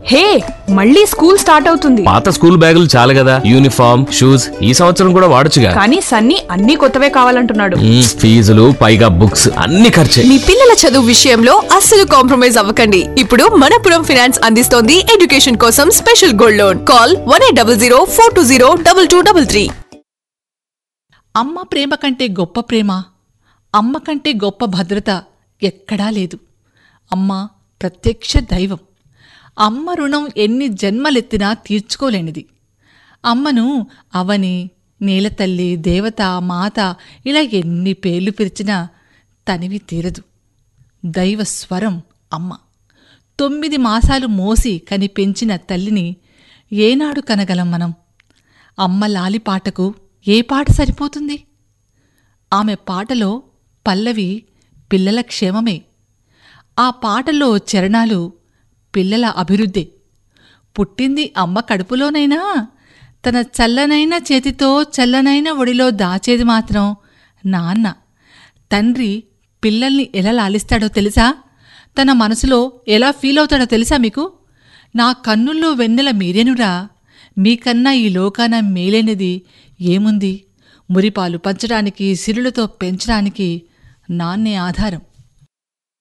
హే మళ్ళీ school start అవుతుంది పాత స్కూల్ బ్యాగులు చాలు కదా యూనిఫామ్ షూస్ ఈ సంవత్సరం కూడా వాడొచ్చుగా కానీ సన్నీ అన్ని కొత్తవే కావాలంటున్నాడు మ్మ్, ఫీజులు పైగా బుక్స్ అన్ని ఖర్చే మీ పిల్లల చదువు విషయంలో అస్సలు కాంప్రమైజ్ అవ్వకండి ఇప్పుడు మనపురం ఫినాన్స్ అందిస్తోంది ఎడ్యుకేషన్ కోసం special gold loan call one eight double zero four two zero double two double three అమ్మ ప్రేమ కంటే గొప్ప ప్రేమ అమ్మ కంటే గొప్ప భద్రత ఎక్కడా లేదు అమ్మ ప్రత్యక్ష దైవం అమ్మ రుణం ఎన్ని జన్మలెత్తినా తీర్చుకోలేనిది అమ్మను అవని నేలతల్లి దేవత మాత ఇలా ఎన్ని పేర్లు పిలిచినా తనివి తీరదు దైవ స్వరం అమ్మ తొమ్మిది మాసాలు మోసి కని పెంచిన తల్లిని ఏనాడు కనగలం మనం అమ్మ లాలిపాటకు ఏ పాట సరిపోతుంది ఆమె పాటలో పల్లవి పిల్లల క్షేమమే ఆ పాటలో చరణాలు పిల్లల అభివృద్ధి పుట్టింది అమ్మ కడుపులోనైనా తన చల్లనైన చేతితో చల్లనైన ఒడిలో దాచేది మాత్రం నాన్న తండ్రి పిల్లల్ని ఎలా లాలిస్తాడో తెలుసా తన మనసులో ఎలా ఫీల్ అవుతాడో తెలుసా మీకు నా కన్నుల్లో వెన్నెల మీరేనురా మీకన్నా ఈ లోకాన మేలైనది ఏముంది మురిపాలు పంచడానికి సిరులతో పెంచడానికి నాన్నే ఆధారం